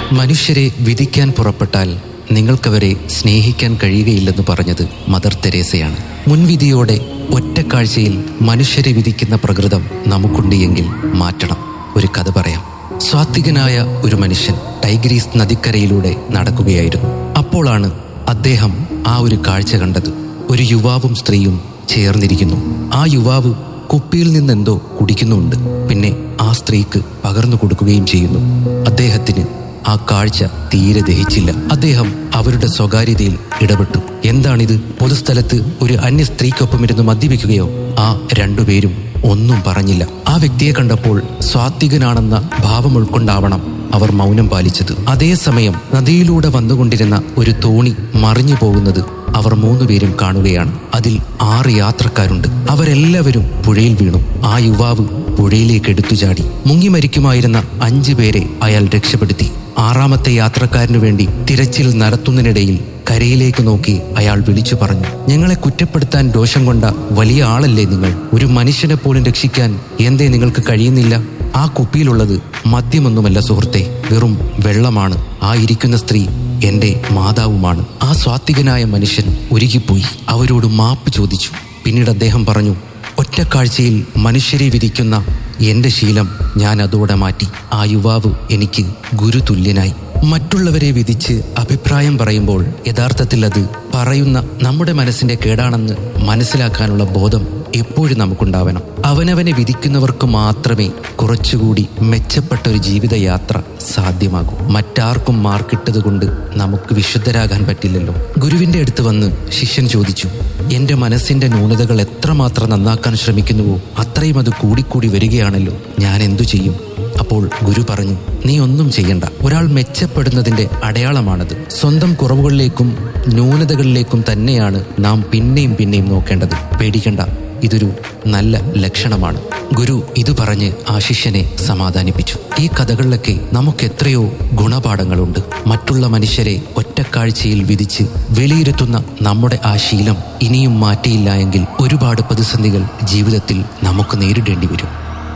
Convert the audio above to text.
മനുഷ്യരെ വിധിക്കാൻ പുറപ്പെട്ടാൽ നിങ്ങൾക്കവരെ സ്നേഹിക്കാൻ കഴിയുകയില്ലെന്ന് പറഞ്ഞത് മദർ തെരേസയാണ് മുൻവിധിയോടെ ഒറ്റക്കാഴ്ചയിൽ മനുഷ്യരെ വിധിക്കുന്ന പ്രകൃതം നമുക്കുണ്ട് എങ്കിൽ മാറ്റണം ഒരു കഥ പറയാം സ്വാത്വികനായ ഒരു മനുഷ്യൻ ടൈഗ്രീസ് നദിക്കരയിലൂടെ നടക്കുകയായിരുന്നു അപ്പോളാണ് അദ്ദേഹം ആ ഒരു കാഴ്ച കണ്ടത് ഒരു യുവാവും സ്ത്രീയും ചേർന്നിരിക്കുന്നു ആ യുവാവ് കുപ്പിയിൽ നിന്നെന്തോ കുടിക്കുന്നുണ്ട് പിന്നെ ആ സ്ത്രീക്ക് പകർന്നു കൊടുക്കുകയും ചെയ്യുന്നു അദ്ദേഹത്തിന് ആ കാഴ്ച തീരെ ദഹിച്ചില്ല അദ്ദേഹം അവരുടെ സ്വകാര്യതയിൽ ഇടപെട്ടു എന്താണിത് പൊതുസ്ഥലത്ത് ഒരു അന്യ സ്ത്രീക്കൊപ്പം ഇരുന്ന് മദ്യപിക്കുകയോ ആ രണ്ടുപേരും ഒന്നും പറഞ്ഞില്ല ആ വ്യക്തിയെ കണ്ടപ്പോൾ സ്വാത്വികനാണെന്ന ഭാവം ഉൾക്കൊണ്ടാവണം അവർ മൗനം പാലിച്ചത് അതേസമയം നദിയിലൂടെ വന്നുകൊണ്ടിരുന്ന ഒരു തോണി മറിഞ്ഞു പോകുന്നത് അവർ മൂന്നുപേരും കാണുകയാണ് അതിൽ ആറ് യാത്രക്കാരുണ്ട് അവരെല്ലാവരും പുഴയിൽ വീണു ആ യുവാവ് പുഴയിലേക്ക് എടുത്തു ചാടി മുങ്ങി മരിക്കുമായിരുന്ന അഞ്ചു പേരെ അയാൾ രക്ഷപ്പെടുത്തി ആറാമത്തെ യാത്രക്കാരനു വേണ്ടി തിരച്ചിൽ നടത്തുന്നതിനിടയിൽ കരയിലേക്ക് നോക്കി അയാൾ വിളിച്ചു പറഞ്ഞു ഞങ്ങളെ കുറ്റപ്പെടുത്താൻ ദോഷം കൊണ്ട വലിയ ആളല്ലേ നിങ്ങൾ ഒരു മനുഷ്യനെ പോലും രക്ഷിക്കാൻ എന്തേ നിങ്ങൾക്ക് കഴിയുന്നില്ല ആ കുപ്പിയിലുള്ളത് മദ്യമൊന്നുമല്ല സുഹൃത്തെ വെറും വെള്ളമാണ് ആ ഇരിക്കുന്ന സ്ത്രീ എന്റെ മാതാവുമാണ് ആ സ്വാത്വികനായ മനുഷ്യൻ ഒരുകിപ്പോയി അവരോട് മാപ്പ് ചോദിച്ചു പിന്നീട് അദ്ദേഹം പറഞ്ഞു ഒറ്റക്കാഴ്ചയിൽ മനുഷ്യരെ വിധിക്കുന്ന എന്റെ ശീലം ഞാൻ അതോടെ മാറ്റി ആ യുവാവ് എനിക്ക് ഗുരുതുല്യനായി മറ്റുള്ളവരെ വിധിച്ച് അഭിപ്രായം പറയുമ്പോൾ യഥാർത്ഥത്തിൽ അത് പറയുന്ന നമ്മുടെ മനസ്സിന്റെ കേടാണെന്ന് മനസ്സിലാക്കാനുള്ള ബോധം എപ്പോഴും നമുക്കുണ്ടാവണം അവനവനെ വിധിക്കുന്നവർക്ക് മാത്രമേ കുറച്ചുകൂടി മെച്ചപ്പെട്ട ഒരു ജീവിതയാത്ര സാധ്യമാകൂ മറ്റാർക്കും മാർക്കിട്ടത് കൊണ്ട് നമുക്ക് വിശുദ്ധരാകാൻ പറ്റില്ലല്ലോ ഗുരുവിന്റെ അടുത്ത് വന്ന് ശിഷ്യൻ ചോദിച്ചു എന്റെ മനസ്സിന്റെ ന്യൂനതകൾ എത്രമാത്രം നന്നാക്കാൻ ശ്രമിക്കുന്നുവോ അത്രയും അത് കൂടിക്കൂടി വരികയാണല്ലോ ഞാൻ എന്തു ചെയ്യും അപ്പോൾ ഗുരു പറഞ്ഞു നീ ഒന്നും ചെയ്യണ്ട ഒരാൾ മെച്ചപ്പെടുന്നതിന്റെ അടയാളമാണത് സ്വന്തം കുറവുകളിലേക്കും ന്യൂനതകളിലേക്കും തന്നെയാണ് നാം പിന്നെയും പിന്നെയും നോക്കേണ്ടത് പേടിക്കണ്ട ഇതൊരു നല്ല ലക്ഷണമാണ് ഗുരു ഇത് പറഞ്ഞ് ആ ശിഷ്യനെ സമാധാനിപ്പിച്ചു ഈ കഥകളിലൊക്കെ നമുക്ക് എത്രയോ ഗുണപാഠങ്ങളുണ്ട് മറ്റുള്ള മനുഷ്യരെ ഒറ്റക്കാഴ്ചയിൽ വിധിച്ച് വിലയിരുത്തുന്ന നമ്മുടെ ആ ശീലം ഇനിയും മാറ്റിയില്ല എങ്കിൽ ഒരുപാട് പ്രതിസന്ധികൾ ജീവിതത്തിൽ നമുക്ക് നേരിടേണ്ടി വരും